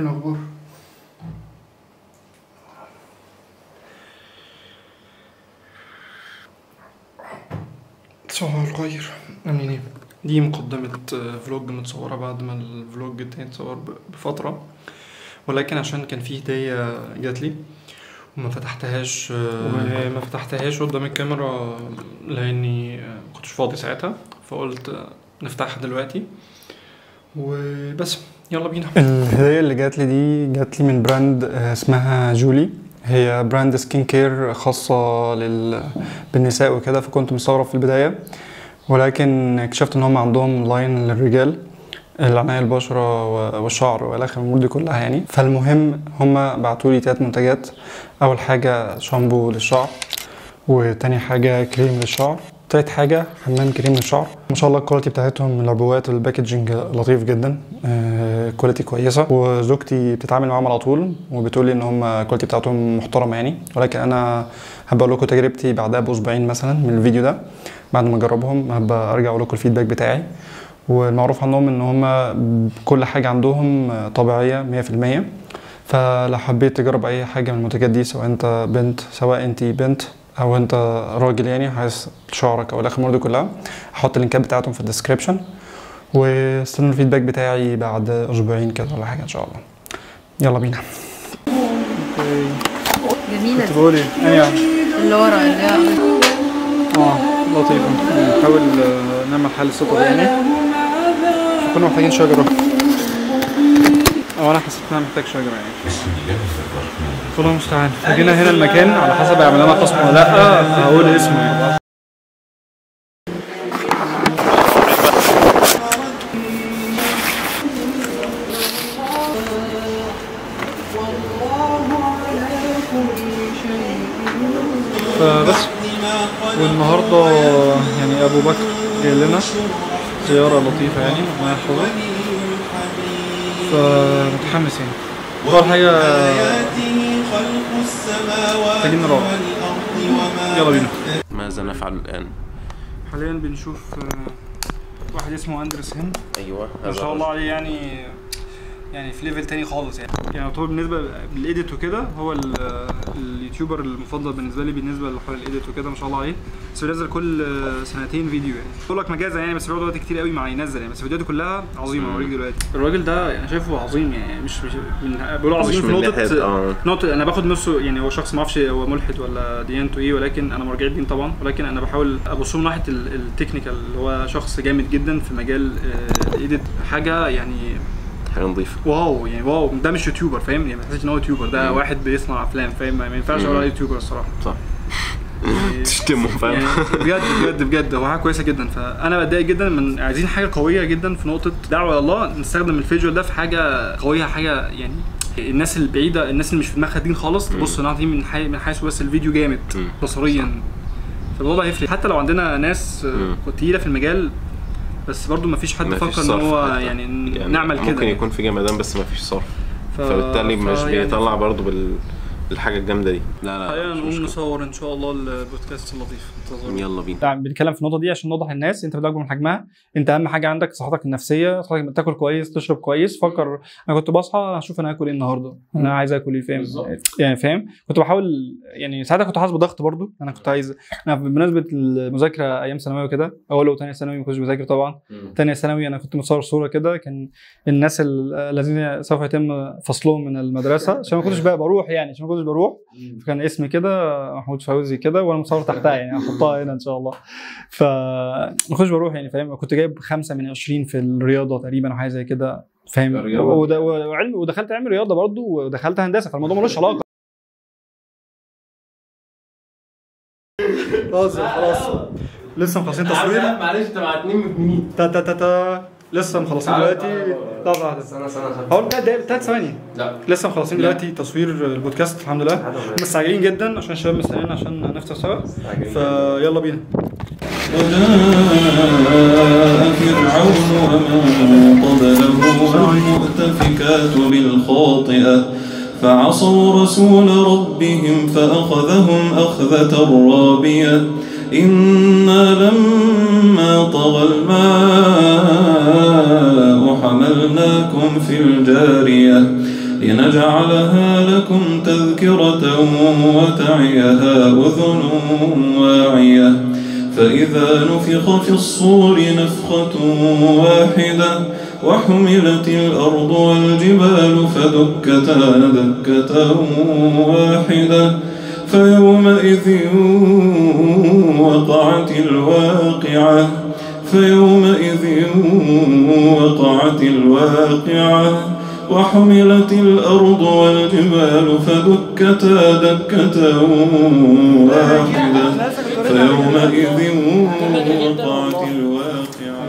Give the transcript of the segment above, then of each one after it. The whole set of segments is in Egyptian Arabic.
ايه الاخبار صباح الخير عاملين ايه دي مقدمة آه، فلوج متصورة بعد ما الفلوج التاني اتصور ب- بفترة ولكن عشان كان في هدية جات لي وما فتحتهاش آه، ما فتحتهاش قدام الكاميرا لاني آه، كنتش فاضي ساعتها فقلت آه، نفتحها دلوقتي وبس يلا بينا الهدية اللي جات لي دي جات لي من براند آه، اسمها جولي هي براند سكين كير خاصة لل... بالنساء وكده فكنت مستغرب في البداية ولكن اكتشفت ان هم عندهم لاين للرجال العناية البشرة و- والشعر والآخر الأمور دي كلها يعني فالمهم هم بعتوا لي تلات منتجات أول حاجة شامبو للشعر وتاني حاجة كريم للشعر تالت حاجة حمام كريم للشعر ما شاء الله الكواليتي بتاعتهم العبوات الباكجينج لطيف جدا آه، كواليتي كويسة وزوجتي بتتعامل معاهم على طول وبتقول لي ان هم الكواليتي بتاعتهم محترمة يعني ولكن انا هبقى اقول لكم تجربتي بعدها باسبوعين مثلا من الفيديو ده بعد ما اجربهم هبقى ارجع اقول لكم الفيدباك بتاعي والمعروف عنهم ان هم كل حاجة عندهم طبيعية 100% فلو حبيت تجرب اي حاجه من المنتجات دي سواء انت بنت سواء انت بنت او انت راجل يعني عايز شعرك او الاخر الامور دي كلها هحط اللينكات بتاعتهم في الديسكربشن واستنوا الفيدباك بتاعي بعد اسبوعين كده ولا حاجه ان شاء الله يلا بينا جميلة دي بقول ايه اللي ورا اللي هي اه لطيفه نحاول نعمل حل صوت يعني كنا محتاجين شجره او انا حسيت ان انا محتاج شجره يعني الله المستعان فجينا هنا المكان على حسب يعمل لنا خصم ولا لا هقول اسمه يعني فبس والنهارده يعني ابو بكر جاي لنا زياره لطيفه يعني معايا الحضور فمتحمس يعني اول حاجه محتاجين نروح يلا بينا ماذا نفعل الآن؟ حاليا بنشوف آه، واحد اسمه اندرس هند أيوة ما شاء الله عليه يعني يعني في ليفل تاني خالص يعني يعني يعتبر بالنسبه بالايديت وكده هو ال- اليوتيوبر المفضل بالنسبه لي بالنسبه لحوار الايديت وكده ما شاء الله عليه بس بينزل كل سنتين فيديو يعني بقول لك مجازا يعني بس بيقعد وقت كتير قوي مع ينزل يعني بس فيديوهاته كلها عظيمه اوريك دلوقتي الراجل ده انا شايفه عظيم يعني مش مش من- بيقولوا مش عظيم في من نقطه ناحية اه نقطة أنا باخد نصه يعني هو شخص ما اعرفش هو ملحد ولا ديانته إيه ولكن أنا مرجع الدين طبعا ولكن أنا بحاول أبص له من ناحية ال- التكنيكال اللي هو شخص جامد جدا في مجال آه، الإيديت حاجة يعني حاجة نظيفة واو يعني واو ده مش يوتيوبر فاهم يعني ما تحسش إن هو يوتيوبر ده مم. واحد بيصنع أفلام فاهم ما ما ينفعش أقول مم. عليه يوتيوبر الصراحة صح يعني- تشتمه فاهم يعني بجد بجد بجد هو حاجه كويسه جدا فانا بتضايق جدا من عايزين حاجه قويه جدا في نقطه دعوه الى الله نستخدم الفيجوال ده في حاجه قويه حاجه يعني الناس البعيده الناس اللي مش في دماغها دين خالص تبص انها دي من حي... من حيث بس الفيديو جامد مم. بصريا فالموضوع هيفرق حتى لو عندنا ناس مم. آه، تقيله في المجال بس برضو ما فيش حد مفيش فكر ان صرف هو حتى. يعني, يعني نعمل كده ممكن يكون في جمدان بس ما فيش صرف ف... فبالتالي مش ف- يعني بيطلع برضه بال بالحاجة الجامدة دي لا لا خلينا مش نقوم مشكلة. نصور ان شاء الله البودكاست اللطيف انتظرونا. يلا بينا يعني بنتكلم في النقطه دي عشان نوضح للناس انت بتاكل من حجمها انت اهم حاجه عندك صحتك النفسيه صحتك تاكل كويس تشرب كويس فكر انا كنت بصحى اشوف انا هاكل ايه النهارده انا عايز اكل ايه فاهم بالظبط. يعني فاهم كنت بحاول يعني ساعتها كنت حاسس بضغط برضو انا كنت عايز انا بمناسبه المذاكره ايام ثانويه وكده اول وثانيه ثانوي ما كنتش بذاكر طبعا تانية ثانوي انا كنت مصور صوره كده كان الناس ال- الذين سوف يتم فصلهم من المدرسه عشان ما كنتش بقى بروح يعني عشان ما كنتش بروح فكان اسمي كده محمود فوزي كده وانا مصور تحتها يعني هحطها هنا ان شاء الله ف ما كنتش بروح يعني فاهم كنت جايب خمسة من 20 في الرياضه تقريبا او حاجه زي كده فاهم الرياضة. ود- وعلم ودخلت علم رياضه برضو ودخلت هندسه فالموضوع ملوش علاقه خلاص خلاص لسه مخلصين تصوير معلش انت مع اتنين مجنين تا تا تا تا لسه مخلصين دلوقتي لحظه واحده سنة سنة هقول ثلاث دقايق ثلاث ثواني لا لسه مخلصين دلوقتي تصوير البودكاست الحمد لله مستعجلين جدا عشان الشباب مستنيين عشان نفطر سوا فيلا بينا وجاء فرعون ومن قبله والمؤتفكات بالخاطئة فعصوا رسول ربهم فأخذهم أخذة رابية إنا لما طغى الماء حملناكم في الجارية لنجعلها لكم تذكرة وتعيها أذن واعية فإذا نفخ في الصور نفخة واحدة وحملت الأرض والجبال فدكتا دكة واحدة فيومئذ وقعت الواقعة فيومئذ وقعت الواقعة وحملت الأرض والجبال فدكتا دكة واحدة فيومئذ وقعت الواقعة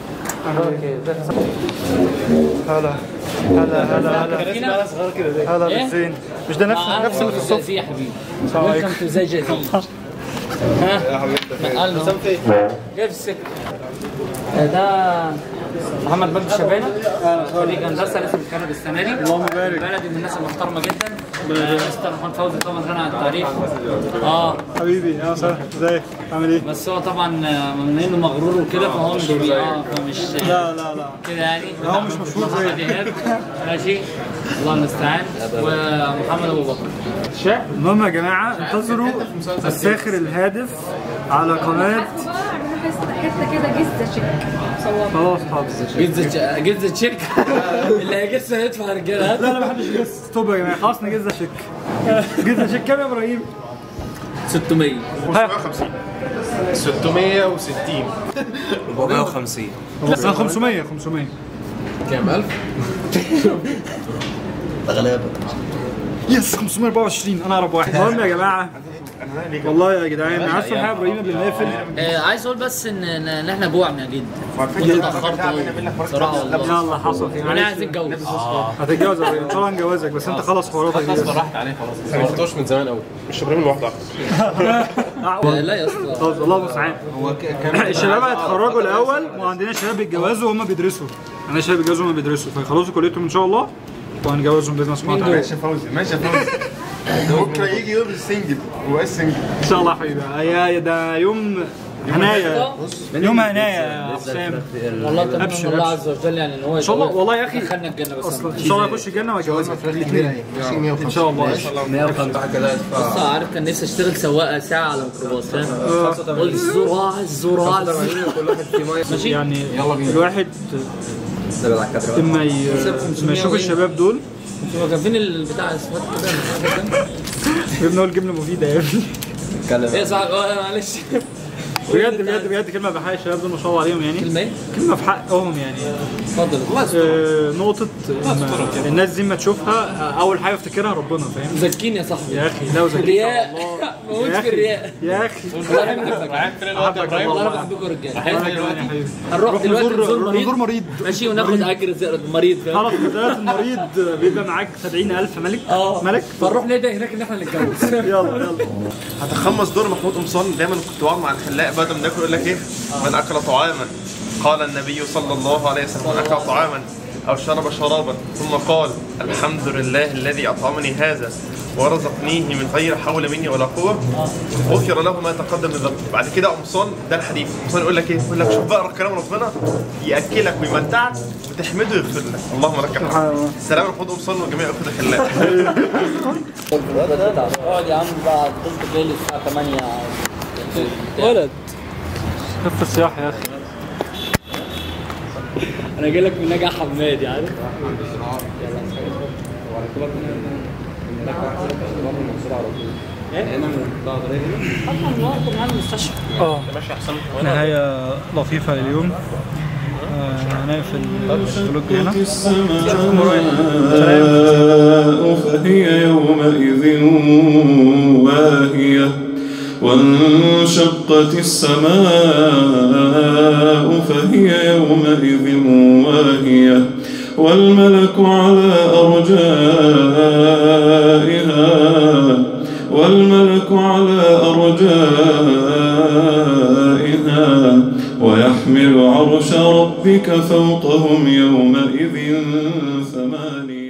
هلا هلا هلا هلا هلا بالزين مش ده نفس نفس اللي في الصف يا حبيبي السلام عليكم. ويلكم تو زي جديد ها يا حبيبي جاي في السكه ده محمد مجدي شبانه خريج هندسه لسه بيتخرج السنه دي اللهم بارك بلدي من الناس المحترمه جدا مستر محمد فوزي طبعا غني عن التعريف اه حبيبي يا سلام ازيك عامل ايه؟ بس هو طبعا من انه مغرور وكده فهو مش اه فمش لا لا لا كده يعني هو مش مشهور زي- محمد ايهاب ماشي الله المستعان ومحمد ابو بكر المهم يا جماعه انتظروا الساخر الهادف على قناه حته كده جزه شك خلاص حاضر جزة جزة شركة اللي هيجس هيدفع رجالة لا لا ما حدش يجس ستوب يا جماعه خلاص نجزها شك جزها شك كام يا ابراهيم؟ 600 660 450 لا 500 500 كام 1000 غلابه يس 524 انا اقرب واحد المهم يا جماعه والله يا جدعان عارف حاجه يا ابراهيم قبل ما نقفل آه عايز اقول بس ان ان إن احنا جوعنا جدا كنت اتاخرت أوي. بصراحه والله يلا حصل خير انا معلش عايز اتجوز هتتجوز يا ابراهيم طبعا جوازك بس انت خلص حواراتك دي بس. ما رحتوش من زمان قوي مش ابراهيم لوحده آه، لا يا اسطى خلاص الله المستعان الشباب هيتخرجوا الاول وعندنا شباب بيتجوزوا وهم بيدرسوا عندنا شباب بيتجوزوا وهم بيدرسوا فيخلصوا كليتهم ان شاء الله وهنجوزهم باذن الله سبحانه وتعالى ماشي يا فوزي ماشي يا فوزي بكره يجي يوم السنجل هو ايه السنجل؟ ان شاء الله يا حبيبي يا يا ده يوم هنايا يوم هنايا يا حسام والله تمام أبشر، الله أبشر. عز وجل يعني ان هو ان شاء الله والله يا اخي دخلنا الجنه بس اصلا ان شاء الله يخش الجنه ويتجوزها الاثنين ان شاء الله بص عارف كان نفسي اشتغل سواقه ساعه على ميكروباص فاهم قول الزراعه الزراعه ماشي يعني الواحد اما ي- اما يشوف الشباب دول انتوا جايبين البتاع اسمه كده ويبنوا نقول جبنه مفيده يا ابني ايه صح آه، معلش بجد بجد بجد كلمه بحق الشباب دول ما شاء الله عليهم يعني كلمه ايه؟ كلمه في حقهم يعني اتفضل آه، نقطة إن الناس دي ما تشوفها آه، أول حاجة افتكرها ربنا فاهم زكيني يا صاحبي يا أخي لو زكيت الرياء الله موت يا في أخي الرياء يا أخي والله انا بحبك أحبك والله الله انا بحبكم رجاله أنا كمان يا حبيبي هنروح نروح دلوقتي نزور- نزور مريض نزور مريض. ماشي وناخد اجر زي مريض فاهم خلاص بداية المريض بيبقى معاك 70000 ملك اه ملك فنروح ندعي هناك ان احنا نتجوز يلا يلا هتخمس دور محمود قمصان دايما كنت بقعد مع الخلاق بعد ما ناكل يقول لك ايه من اكل طعاما قال النبي صلى الله عليه وسلم من اكل طعاما او شرب شرابا ثم قال الحمد لله الذي اطعمني هذا ورزقنيه من غير حول مني ولا قوه غفر له ما تقدم من ذنبه بعد كده قمصان ده الحديث قمصان يقول لك ايه يقول لك شوف بقى كلام ربنا ياكلك ويمتعك وتحمده ويغفر لك اللهم لك الحمد السلام عليكم قمصان وجميع اخوة الخلاق اقعد يا عم بقى تصبح جاي لي الساعه 8 ولد خف السياح يا أخي انا جاي لك من نجا حمادي عارف اه نهاية لطيفة لليوم آه، هنقفل الفلوج هنا السماء فهي يومئذ واهية وانشقت السماء فهي يومئذ واهية والملك على أرجائها والملك على أرجائها ويحمل عرش ربك فوقهم يومئذ ثمانية